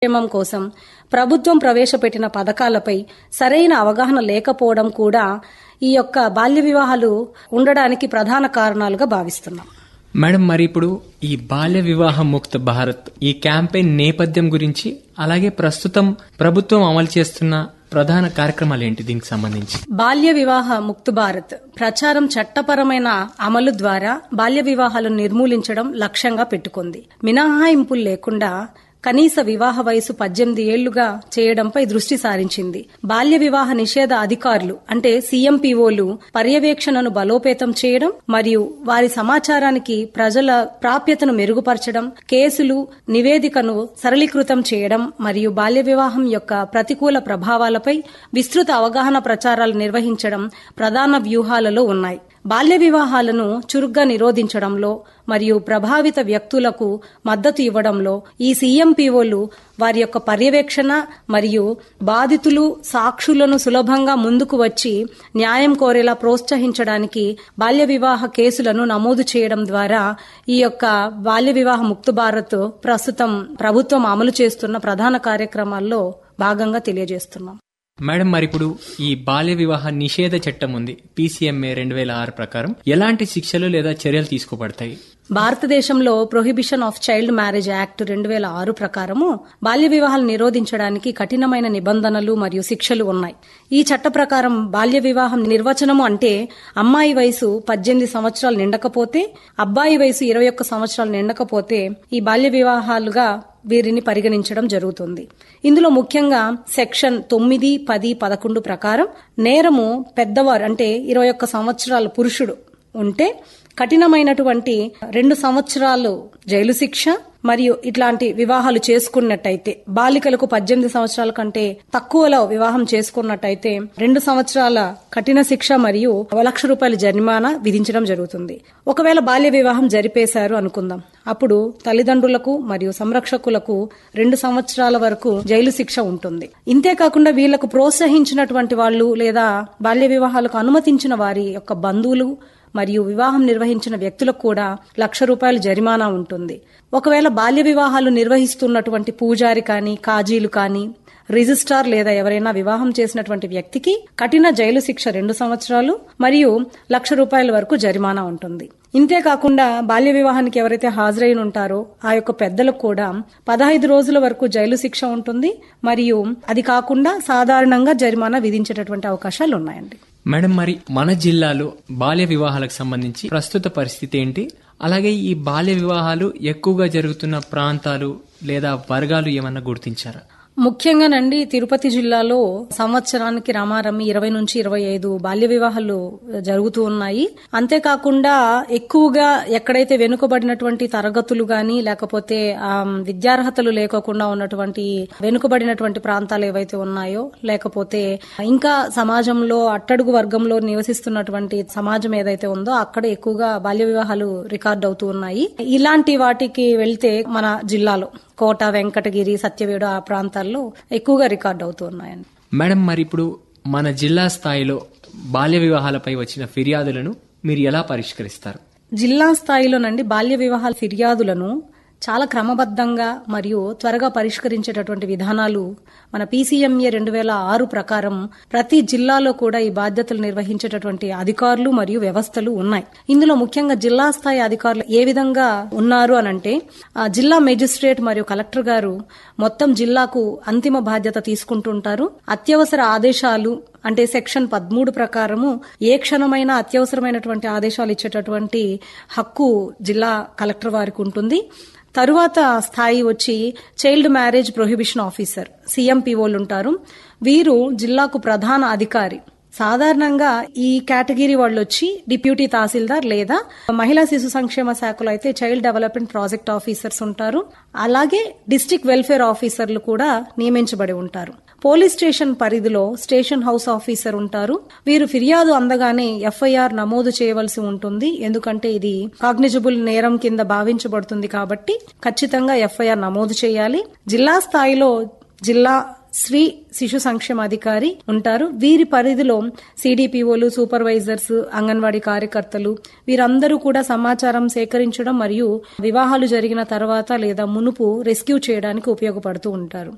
క్షేమం కోసం ప్రభుత్వం ప్రవేశపెట్టిన పథకాలపై సరైన అవగాహన లేకపోవడం కూడా ఈ యొక్క బాల్య వివాహాలు ఉండడానికి ప్రధాన కారణాలుగా భావిస్తున్నాం మేడం మరి ఇప్పుడు ఈ బాల్య వివాహ ముక్త భారత్ ఈ క్యాంపెయిన్ నేపథ్యం గురించి అలాగే ప్రస్తుతం ప్రభుత్వం అమలు చేస్తున్న ప్రధాన కార్యక్రమాలు ఏంటి దీనికి సంబంధించి బాల్య వివాహ ముక్త్ భారత్ ప్రచారం చట్టపరమైన అమలు ద్వారా బాల్య వివాహాలను నిర్మూలించడం లక్ష్యంగా పెట్టుకుంది మినహాయింపులు లేకుండా కనీస వివాహ వయసు పద్దెనిమిది ఏళ్లుగా చేయడంపై దృష్టి సారించింది బాల్య వివాహ నిషేధ అధికారులు అంటే సీఎంపీఓలు పర్యవేక్షణను బలోపేతం చేయడం మరియు వారి సమాచారానికి ప్రజల ప్రాప్యతను మెరుగుపరచడం కేసులు నివేదికను సరళీకృతం చేయడం మరియు బాల్య వివాహం యొక్క ప్రతికూల ప్రభావాలపై విస్తృత అవగాహన ప్రచారాలు నిర్వహించడం ప్రధాన వ్యూహాలలో ఉన్నాయి బాల్య వివాహాలను చురుగ్గా నిరోధించడంలో మరియు ప్రభావిత వ్యక్తులకు మద్దతు ఇవ్వడంలో ఈ సీఎంపీఓలు వారి యొక్క పర్యవేక్షణ మరియు బాధితులు సాక్షులను సులభంగా ముందుకు వచ్చి న్యాయం కోరేలా ప్రోత్సహించడానికి బాల్య వివాహ కేసులను నమోదు చేయడం ద్వారా ఈ యొక్క బాల్య వివాహ ముక్త భారత్ ప్రస్తుతం ప్రభుత్వం అమలు చేస్తున్న ప్రధాన కార్యక్రమాల్లో భాగంగా తెలియజేస్తున్నాం మేడం మరి ఇప్పుడు ఈ బాల్య వివాహ నిషేధ చట్టం ఉంది పీసీఎంఏ రెండు వేల ఆరు ప్రకారం ఎలాంటి శిక్షలు లేదా చర్యలు తీసుకోబడతాయి భారతదేశంలో Prohibition of Child Marriage Act రెండు వేల ఆరు ప్రకారము బాల్య వివాహాలు నిరోధించడానికి కఠినమైన నిబంధనలు మరియు శిక్షలు ఉన్నాయి ఈ చట్ట ప్రకారం బాల్య వివాహం నిర్వచనము అంటే అమ్మాయి వయసు పద్దెనిమిది సంవత్సరాలు నిండకపోతే అబ్బాయి వయసు ఇరవై ఒక్క సంవత్సరాలు నిండకపోతే ఈ బాల్య వివాహాలుగా వీరిని పరిగణించడం జరుగుతుంది ఇందులో ముఖ్యంగా సెక్షన్ తొమ్మిది పది పదకొండు ప్రకారం నేరము పెద్దవారు అంటే ఇరవై ఒక్క సంవత్సరాల పురుషుడు ఉంటే కఠినమైనటువంటి రెండు సంవత్సరాలు జైలు శిక్ష మరియు ఇట్లాంటి వివాహాలు చేసుకున్నట్టయితే బాలికలకు పద్దెనిమిది సంవత్సరాల కంటే తక్కువలో వివాహం చేసుకున్నట్టయితే రెండు సంవత్సరాల కఠిన శిక్ష మరియు ఒక లక్ష రూపాయల జరిమానా విధించడం జరుగుతుంది ఒకవేళ బాల్య వివాహం జరిపేశారు అనుకుందాం అప్పుడు తల్లిదండ్రులకు మరియు సంరక్షకులకు రెండు సంవత్సరాల వరకు జైలు శిక్ష ఉంటుంది ఇంతేకాకుండా వీళ్లకు ప్రోత్సహించినటువంటి వాళ్ళు లేదా బాల్య వివాహాలకు అనుమతించిన వారి యొక్క బంధువులు మరియు వివాహం నిర్వహించిన వ్యక్తులకు కూడా లక్ష రూపాయల జరిమానా ఉంటుంది ఒకవేళ బాల్య వివాహాలు నిర్వహిస్తున్నటువంటి పూజారి కానీ కాజీలు కానీ రిజిస్ట్రార్ లేదా ఎవరైనా వివాహం చేసినటువంటి వ్యక్తికి కఠిన జైలు శిక్ష రెండు సంవత్సరాలు మరియు లక్ష రూపాయల వరకు జరిమానా ఉంటుంది ఇంతేకాకుండా బాల్య వివాహానికి ఎవరైతే హాజరైన ఉంటారో ఆ యొక్క పెద్దలకు కూడా పదహైదు రోజుల వరకు జైలు శిక్ష ఉంటుంది మరియు అది కాకుండా సాధారణంగా జరిమానా విధించేటటువంటి అవకాశాలు ఉన్నాయండి మేడం మరి మన జిల్లాలో బాల్య వివాహాలకు సంబంధించి ప్రస్తుత పరిస్థితి ఏంటి అలాగే ఈ బాల్య వివాహాలు ఎక్కువగా జరుగుతున్న ప్రాంతాలు లేదా వర్గాలు ఏమన్నా గుర్తించారా ముఖ్యంగానండి తిరుపతి జిల్లాలో సంవత్సరానికి రామారమి ఇరవై నుంచి ఇరవై ఐదు బాల్య వివాహాలు జరుగుతూ ఉన్నాయి అంతేకాకుండా ఎక్కువగా ఎక్కడైతే వెనుకబడినటువంటి తరగతులు గాని లేకపోతే ఆ, విద్యార్హతలు లేకోకుండా ఉన్నటువంటి వెనుకబడినటువంటి ప్రాంతాలు ఏవైతే ఉన్నాయో లేకపోతే ఇంకా సమాజంలో అట్టడుగు వర్గంలో నివసిస్తున్నటువంటి సమాజం ఏదైతే ఉందో అక్కడ ఎక్కువగా బాల్య వివాహాలు రికార్డ్ అవుతూ ఉన్నాయి ఇలాంటి వాటికి వెళ్తే మన జిల్లాలో కోట వెంకటగిరి సత్యవేడు ఆ ప్రాంతాల్లో ఎక్కువగా రికార్డ్ అవుతూ ఉన్నాయండి మేడం మరి ఇప్పుడు మన జిల్లా స్థాయిలో బాల్య వివాహాలపై వచ్చిన ఫిర్యాదులను మీరు ఎలా పరిష్కరిస్తారు జిల్లా స్థాయిలోనండి బాల్య వివాహాల ఫిర్యాదులను చాలా క్రమబద్ధంగా మరియు త్వరగా పరిష్కరించేటటువంటి విధానాలు మన పీసీఎంఏ రెండు వేల ఆరు ప్రకారం ప్రతి జిల్లాలో కూడా ఈ బాధ్యతలు నిర్వహించేటటువంటి అధికారులు మరియు వ్యవస్థలు ఉన్నాయి ఇందులో ముఖ్యంగా జిల్లా స్థాయి అధికారులు ఏ విధంగా ఉన్నారు అనంటే ఆ, జిల్లా మేజిస్ట్రేట్ మరియు కలెక్టర్ గారు మొత్తం జిల్లాకు అంతిమ బాధ్యత తీసుకుంటుంటారు అత్యవసర ఆదేశాలు అంటే సెక్షన్ పదమూడు ప్రకారము ఏ క్షణమైనా అత్యవసరమైనటువంటి ఆదేశాలు ఇచ్చేటటువంటి హక్కు జిల్లా కలెక్టర్ వారికి ఉంటుంది తరువాత స్థాయి వచ్చి చైల్డ్ మ్యారేజ్ ప్రొహిబిషన్ ఆఫీసర్ సిఎంపీఓలు ఉంటారు వీరు జిల్లాకు ప్రధాన అధికారి సాధారణంగా ఈ కేటగిరీ వాళ్ళు వచ్చి డిప్యూటీ తహసీల్దార్ లేదా మహిళా శిశు సంక్షేమ శాఖలో అయితే చైల్డ్ డెవలప్మెంట్ ప్రాజెక్ట్ ఆఫీసర్స్ ఉంటారు అలాగే డిస్టిక్ వెల్ఫేర్ ఆఫీసర్లు కూడా నియమించబడి ఉంటారు పోలీస్ స్టేషన్ పరిధిలో స్టేషన్ హౌస్ ఆఫీసర్ ఉంటారు వీరు ఫిర్యాదు అందగానే ఎఫ్ఐఆర్ నమోదు చేయవలసి ఉంటుంది ఎందుకంటే ఇది కాగ్నిజబుల్ నేరం కింద భావించబడుతుంది కాబట్టి ఖచ్చితంగా ఎఫ్ఐఆర్ నమోదు చేయాలి జిల్లా స్థాయిలో జిల్లా శ్రీ శిశు సంక్షేమ అధికారి ఉంటారు వీరి పరిధిలో సిడిపిఓలు సూపర్వైజర్స్ అంగన్వాడీ కార్యకర్తలు వీరందరూ కూడా సమాచారం సేకరించడం మరియు వివాహాలు జరిగిన తర్వాత లేదా మునుపు రెస్క్యూ చేయడానికి ఉపయోగపడుతూ ఉంటారు